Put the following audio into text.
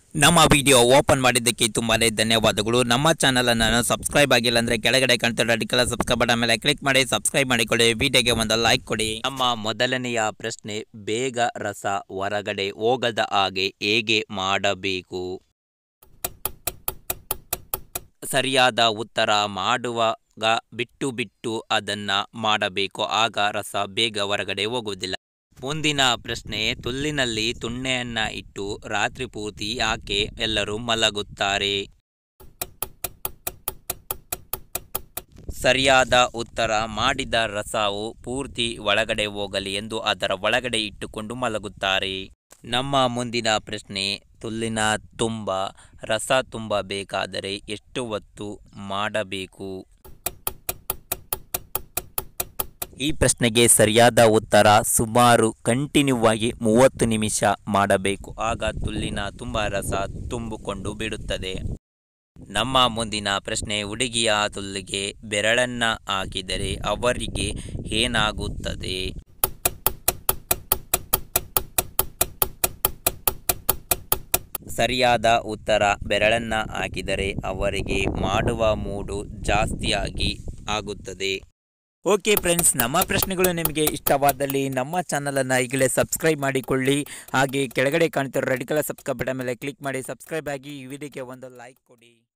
ನಮ್ಮ video open ಮಾಡಿದ್ದಕ್ಕೆ ತುಂಬಾನೇ ಧನ್ಯವಾದಗಳು ನಮ್ಮ ಚಾನಲ್ ಅನ್ನು ಸಬ್ಸ್ಕ್ರೈಬ್ ಆಗಿಲ್ಲ ಅಂದ್ರೆ ಕೆಳಗಡೆ ಕಾಣ್ತಿರೋ ಅಡಿಕಲ ಸಬ್ಸ್ಕ್ರೈಬ್ ಬಟನ್ ಮೇಲೆ ಕ್ಲಿಕ್ ಮಾಡಿ ಸಬ್ಸ್ಕ್ರೈಬ್ ಮಾಡಿಕೊಳ್ಳಿ ವಿಡಿಯೋಗೆ ಒಂದು ಲೈಕ್ ಕೊಡಿ ನಮ್ಮ ಮೊದಲನೆಯ ಪ್ರಶ್ನೆ ಬೇಗ ರಸ ಹೊರಗಡೆ ಹೋಗದ ಹಾಗೆ ಹೇಗೆ ಮಾಡಬೇಕು ಸರಿಯಾದ ಉತ್ತರ ಮಾಡುವಾಗ ಬಿಟ್ಟು ಬಿಟ್ಟು ಅದನ್ನ ಮಾಡಬೇಕು ಆಗ ರಸ ಬೇಗ ಹೊರಗಡೆ ಹೋಗುವುದಿಲ್ಲ ಮುಂದಿನ ಪ್ರಶ್ನೆ ತುಲ್ಲಿನಲ್ಲಿ ತುಣ್ಣೆಯನ್ನ ಇಟ್ಟು ರಾತ್ರಿ ಪೂರ್ತಿ ಯಾಕೆ ಎಲ್ಲರೂ ಮಲಗುತ್ತಾರೆ ಸರಿಯಾದ ಉತ್ತರ ಮಾಡಿದ ರಸವು ಪೂರ್ತಿ ಒಳಗಡೆ ಹೋಗಲಿ ಎಂದು ಅದರ ಒಳಗಡೆ ಇಟ್ಟುಕೊಂಡು ಮಲಗುತ್ತಾರೆ ನಮ್ಮ ಮುಂದಿನ ಪ್ರಶ್ನೆ ತುಲ್ಲಿನ ತುಂಬ ರಸ ತುಂಬಬೇಕಾದರೆ ಎಷ್ಟು ಹೊತ್ತು ಮಾಡಬೇಕು ಈ ಪ್ರಶ್ನೆಗೆ ಸರಿಯಾದ ಉತ್ತರ ಸುಮಾರು ಕಂಟಿನ್ಯೂ ಆಗಿ ಮೂವತ್ತು ನಿಮಿಷ ಮಾಡಬೇಕು ಆಗ ತುಲ್ಲಿನ ತುಂಬ ರಸ ತುಂಬಿಕೊಂಡು ಬಿಡುತ್ತದೆ ನಮ್ಮ ಮುಂದಿನ ಪ್ರಶ್ನೆ ಹುಡುಗಿಯ ತುಲ್ಲಿಗೆ ಬೆರಳನ್ನ ಹಾಕಿದರೆ ಅವರಿಗೆ ಏನಾಗುತ್ತದೆ ಸರಿಯಾದ ಉತ್ತರ ಬೆರಳನ್ನ ಹಾಕಿದರೆ ಅವರಿಗೆ ಮಾಡುವ ಮೂಡು ಜಾಸ್ತಿಯಾಗಿ ಆಗುತ್ತದೆ ಓಕೆ ಫ್ರೆಂಡ್ಸ್ ನಮ್ಮ ಪ್ರಶ್ನೆಗಳು ನಿಮಗೆ ಇಷ್ಟವಾದಲ್ಲಿ ನಮ್ಮ ಚಾನಲನ್ನು ಈಗಲೇ ಸಬ್ಸ್ಕ್ರೈಬ್ ಮಾಡಿಕೊಳ್ಳಿ ಹಾಗೆ ಕೆಳಗಡೆ ಕಾಣ್ತಿರೋ ರೆಡ್ ಕಲರ್ ಸಬ್ಸ್ಕ್ರೈಬ್ ಬಟನ್ ಮೇಲೆ ಕ್ಲಿಕ್ ಮಾಡಿ ಸಬ್ಸ್ಕ್ರೈಬ್ ಆಗಿ ಈ ವಿಡಿಯೋಗೆ ಒಂದು ಲೈಕ್ ಕೊಡಿ